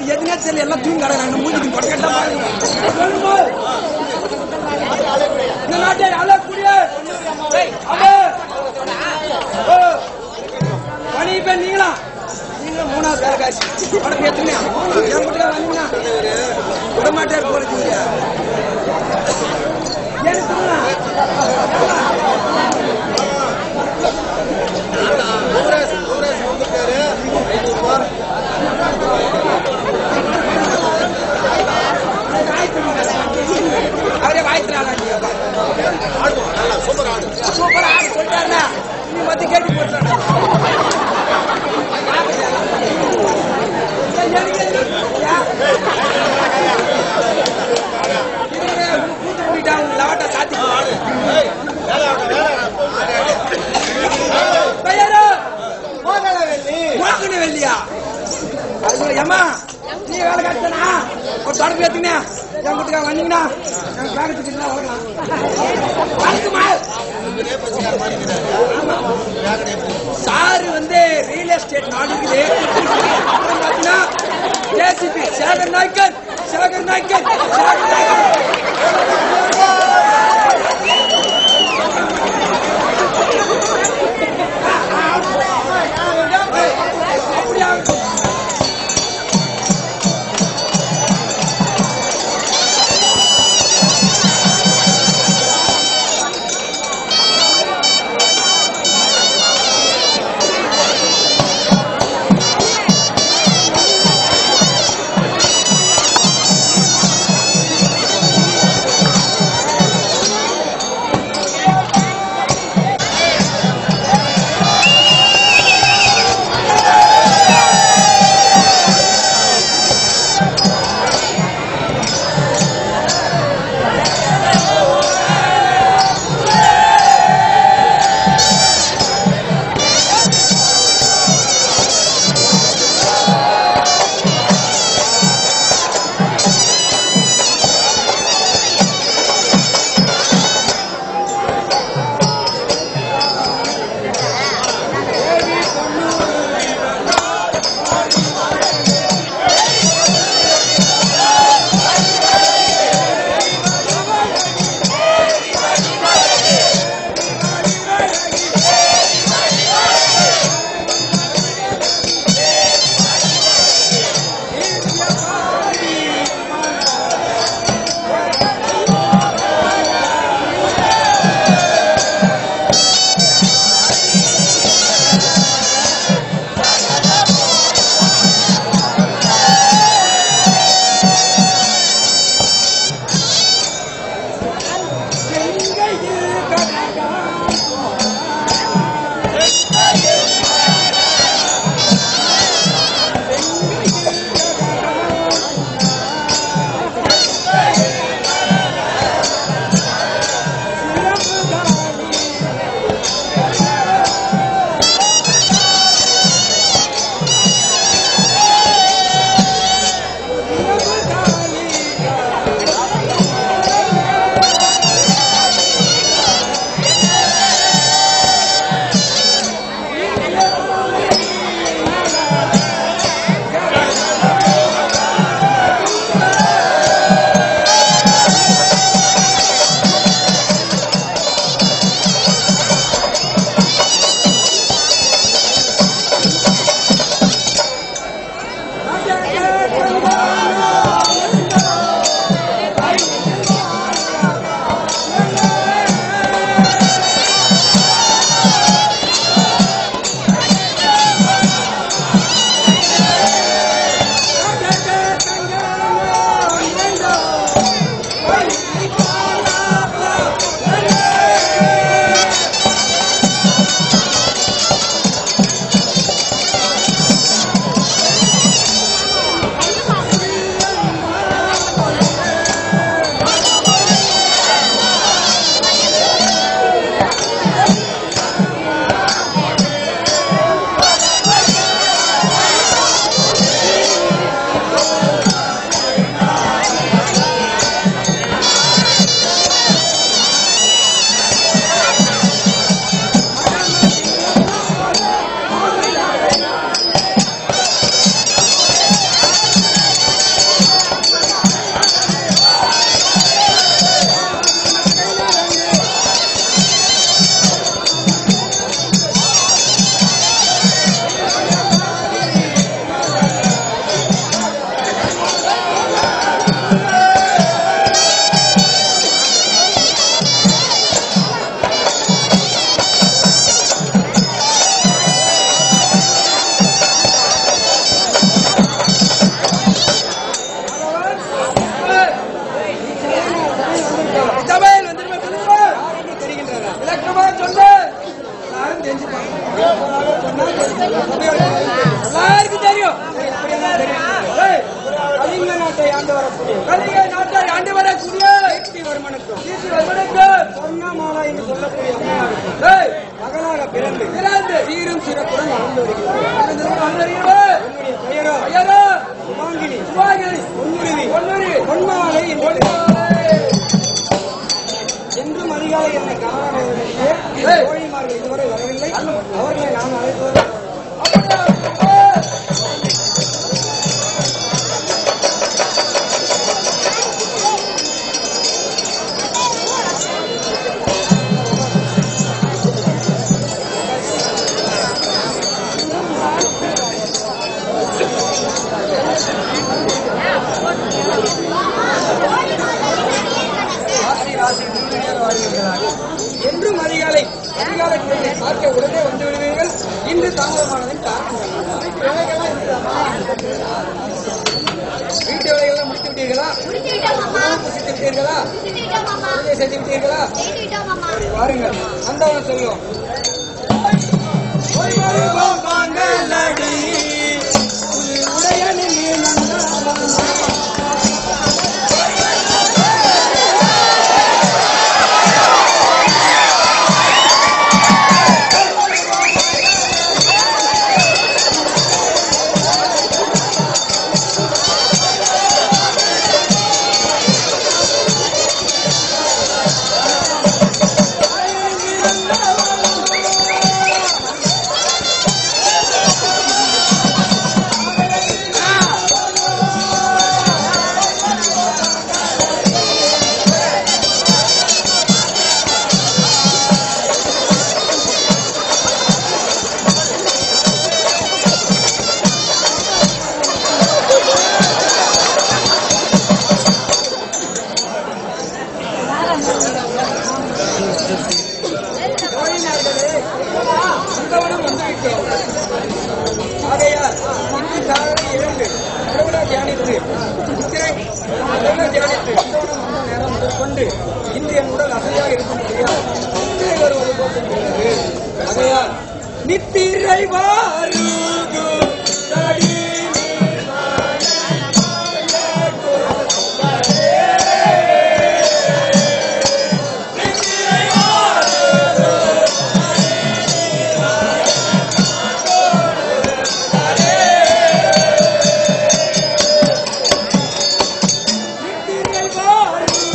இது எதுனே தெரியல எல்லாம் தூங்கி கிடக்குறாங்க மூஞ்சி கொட்டா இந்த நாட்டை அழக்கூடிய பணி பேர் நீங்களா நீங்களும் மூணாவது வேலை காட்சி உடம்பு எத்தனையா என் கூட வந்தீங்கன்னா விட மாட்டார் போறீங்க ஏன்னு சொல்லுங்க அவரே வாய்த்துறாங்க சூப்பர் ஆடு சொல்லிட்டாருண்ணா நீ மத்தி கேட்டு போட்டாங்க லவாட்டா சாத்தி பெயரோ மோகன வெள்ளியா அது ஏமா நீ வேலை காட்டுனா ஒரு தொடர்பு ஏத்துங்க என் வீட்டுக்கு வந்தீங்கன்னா என் பேக்கத்துக்கு இல்லை வளர்க்கலாம் வணக்கம்மா சாரு வந்து ரியல் எஸ்டேட் நாடுக்குது அப்புறம் பார்த்தீங்கன்னா ஜேசிபி சேகர் நாய்க்கன் சேகர் நாய்க்கன் சேகர் நாய்க்கன் அப்படியா ஆ செவ்வாய்களை பொன்னுருவி பொன்னுருவி பொன்மாலை பொன்மாலை என்றும் அதிகாலை என்னை காணவில்லை தோழிமார்கள் இதுவரை வரவில்லை அவர்களை நான் அழைப்பது ராசி ராசி முழுமையாக வாழ்கிறார்கள் என்றும் அதிகாலை அதிகாலை பொழுதை பார்க்க உடனே வந்து விடுவீர்கள் இன்று தாமதமானதின் காரணம் என்ன? வீட்டு வேலைகள்லாம் இருக்குதாம்மா? வீட்டு வேலைகள்லாம் முடித்து விட்டீர்களா உணவு புசித்து விட்டீர்களா பூஜை செய்து விட்டீர்களா சரி, வாருங்கள் அந்தவன் சொல்லும் போய் வருவோம் வாங்கலடி, புது உடையணில் நீ நன்றாக அந்தவனும் வந்துவிட்டோம் ஆகையால் இன்று காலை இரண்டு கடவுளை தியானித்து முத்திரை கடவுளை தியானித்து அந்தவனும் வந்த நேரம் முதல் கொண்டு இன்று என் உடல் அசையாக இருக்கும்படியால் முத்திரை வருவது போல் தெரிகிறது ஆகையால் நித்திரை வாருது தடி நித்திரை வாருது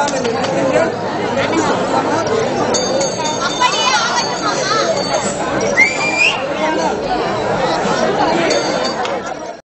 வேண்டாம் என்று நினைக்கின்றேன்